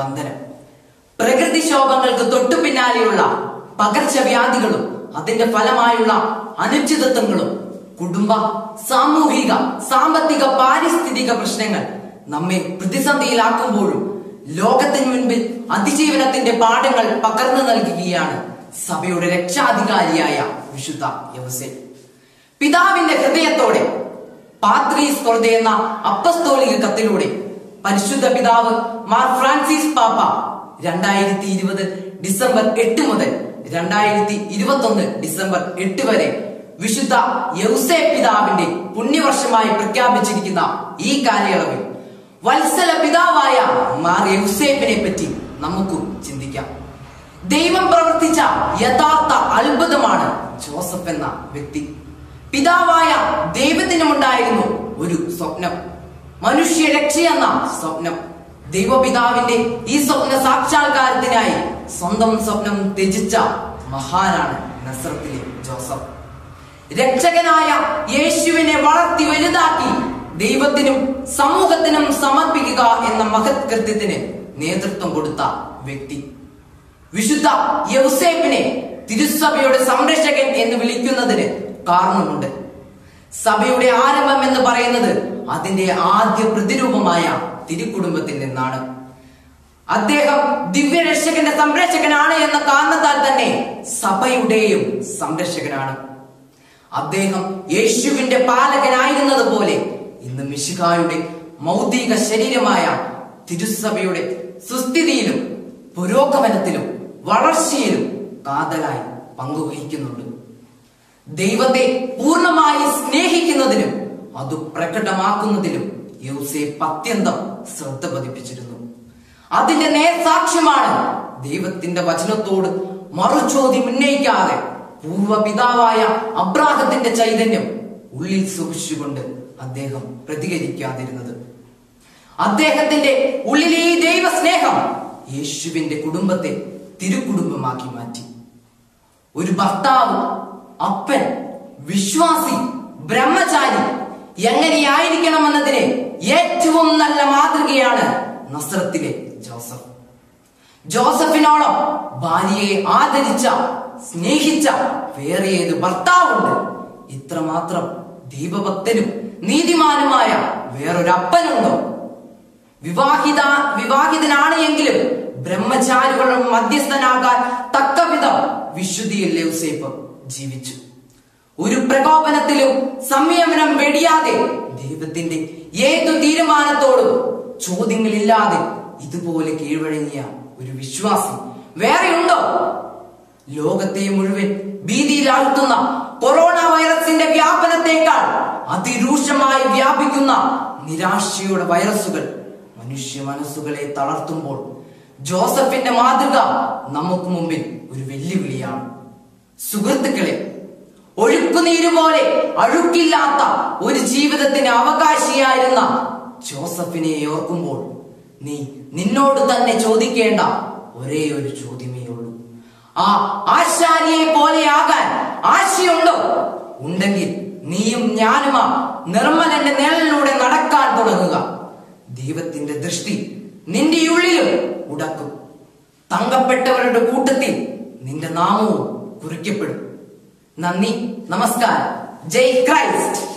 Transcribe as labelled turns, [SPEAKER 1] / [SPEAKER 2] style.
[SPEAKER 1] വന്ദനം പ്രകൃതിക്ഷോഭങ്ങൾക്ക് തൊട്ടു പിന്നാലെയുള്ള പകർച്ചവ്യാധികളും അതിന്റെ ഫലമായുള്ള അനിശ്ചിതത്വങ്ങളും കുടുംബ സാമൂഹിക സാമ്പത്തിക പാരിസ്ഥിതിക പ്രശ്നങ്ങൾ നമ്മെ പ്രതിസന്ധിയിലാക്കുമ്പോഴും ലോകത്തിന് മുൻപിൽ അതിജീവനത്തിന്റെ പാഠങ്ങൾ പകർന്നു നൽകുകയാണ് സഭയുടെ രക്ഷാധികാരിയായ വിശുദ്ധ യവസേ പിതാവിന്റെ ഹൃദയത്തോടെ പാത്രീസ് കൊർദ എന്ന അപ്പസ്തോലിക കത്തിലൂടെ പരിശുദ്ധ പിതാവ് മാർ ഫ്രാൻസിസ് പാപ്പ രണ്ടായിരത്തി ഇരുപത് ഡിസംബർ എട്ട് മുതൽ രണ്ടായിരത്തി ഇരുപത്തി ഒന്ന് ഡിസംബർ എട്ട് വരെ വിശുദ്ധ യൗസേ പിതാവിന്റെ പുണ്യവർഷമായി പ്രഖ്യാപിച്ചിരിക്കുന്ന ഈ കാലയളവിൽ വത്സല പിതാവായ മാർ യൗസേപ്പിനെ പറ്റി നമുക്ക് ചിന്തിക്കാം ദൈവം പ്രവർത്തിച്ച യഥാർത്ഥ അത്ഭുതമാണ് ജോസഫ് എന്ന വ്യക്തി പിതാവായ ദൈവത്തിനുമുണ്ടായിരുന്നു ഒരു സ്വപ്നം മനുഷ്യ രക്ഷയെന്ന സ്വപ്നം ദൈവപിതാവിന്റെ ഈ സ്വപ്ന സാക്ഷാത്കാരത്തിനായി സ്വന്തം സ്വപ്നം ത്യജിച്ച മഹാനാണ് നസ്രത്തിലെ ജോസഫ് രക്ഷകനായ യേശുവിനെ വളർത്തി വലുതാക്കി ദൈവത്തിനും സമൂഹത്തിനും സമർപ്പിക്കുക എന്ന മഹത് കൃത്യത്തിന് നേതൃത്വം കൊടുത്ത വ്യക്തി വിശുദ്ധ യൗസേപ്പിനെ തിരുസഭയുടെ സംരക്ഷകൻ എന്ന് വിളിക്കുന്നതിന് കാരണമുണ്ട് സഭയുടെ ആരംഭം എന്ന് പറയുന്നത് അതിന്റെ ആദ്യ പ്രതിരൂപമായ തിരുക്കുടുംബത്തിൽ നിന്നാണ് അദ്ദേഹം ദിവ്യരക്ഷകന്റെ സംരക്ഷകനാണ് എന്ന കാരണത്താൽ തന്നെ സഭയുടെയും സംരക്ഷകനാണ് അദ്ദേഹം യേശുവിന്റെ പാലകനായിരുന്നത് പോലെ ഇന്ന് മിശികായുടെ മൗതിക ശരീരമായ തിരുസഭയുടെ സുസ്ഥിതിയിലും പുരോഗമനത്തിലും വളർച്ചയിലും കാതലായി പങ്കുവഹിക്കുന്നുണ്ട് ദൈവത്തെ പൂർണ്ണമായി സ്നേഹിക്കുന്നതിനും അത് പ്രകടമാക്കുന്നതിലും യൗസേപ്പ് അത്യന്തം ശ്രദ്ധ പതിപ്പിച്ചിരുന്നു അതിന്റെ നേർസാക്ഷ്യമാണ് ദൈവത്തിന്റെ വചനത്തോട് മറുചോദ്യം ഉന്നയിക്കാതെ പൂർവപിതാവായ അബ്രാഹത്തിന്റെ ചൈതന്യം ഉള്ളിൽ സൂക്ഷിച്ചുകൊണ്ട് അദ്ദേഹം പ്രതികരിക്കാതിരുന്നത് അദ്ദേഹത്തിന്റെ ഉള്ളിലെ ഈ ദൈവ സ്നേഹം യേശുവിന്റെ കുടുംബത്തെ തിരുക്കുടുംബമാക്കി മാറ്റി ഒരു ഭർത്താവ് അപ്പൻ വിശ്വാസി ബ്രഹ്മചാരി എങ്ങനെയായിരിക്കണമെന്നതിന് ഏറ്റവും നല്ല മാതൃകയാണ് നസ്രത്തിലെ ജോസഫ് ജോസഫിനോളം ഭാര്യയെ ആദരിച്ച സ്നേഹിച്ച വേറെ ഏത് ഭർത്താവുണ്ട് ഇത്രമാത്രം ദൈവഭക്തനും നീതിമാനുമായ വേറൊരപ്പനുണ്ടോ വിവാഹിത വിവാഹിതനാണ് എങ്കിലും ബ്രഹ്മചാരികളുടെ മധ്യസ്ഥനാകാൻ തക്കവിധം വിശുദ്ധിയിൽ യൗസേപ്പ് ജീവിച്ചു ഒരു പ്രകോപനത്തിലും സംയമനം വെടിയാതെ ദൈവത്തിന്റെ ഏതു തീരുമാനത്തോടും ചോദ്യങ്ങളില്ലാതെ ഇതുപോലെ കീഴ്വഴങ്ങിയ ഒരു വിശ്വാസി വേറെയുണ്ടോ ലോകത്തെ മുഴുവൻ ഭീതിയിലാഴ്ത്തുന്ന കൊറോണ വൈറസിന്റെ വ്യാപനത്തെക്കാൾ അതിരൂക്ഷമായി വ്യാപിക്കുന്ന നിരാശയുടെ വൈറസുകൾ മനുഷ്യ മനസ്സുകളെ തളർത്തുമ്പോൾ ജോസഫിന്റെ മാതൃക നമുക്ക് മുമ്പിൽ ഒരു വെല്ലുവിളിയാണ് സുഹൃത്തുക്കളെ ഒഴുക്കുനീര് പോലെ അഴുക്കില്ലാത്ത ഒരു ജീവിതത്തിന് അവകാശിയായിരുന്ന ജോസഫിനെ ഓർക്കുമ്പോൾ നീ നിന്നോട് തന്നെ ചോദിക്കേണ്ട ഒരേ ഒരു ചോദ്യമേ ഉള്ളൂ ആ ആശാരിയെ പോലെയാകാൻ ആശയുണ്ടോ ഉണ്ടെങ്കിൽ നീയും ഞാനുമാ നിർമ്മലന്റെ നിഴലിലൂടെ നടക്കാൻ തുടങ്ങുക ദൈവത്തിന്റെ ദൃഷ്ടി നിന്റെ ഉള്ളിലും ഉടക്കും തങ്കപ്പെട്ടവരുടെ കൂട്ടത്തിൽ നിന്റെ നാമവും കുറിക്കപ്പെടും നന്ദി നമസ്കാരം ജയ് ക്രൈസ്റ്റ്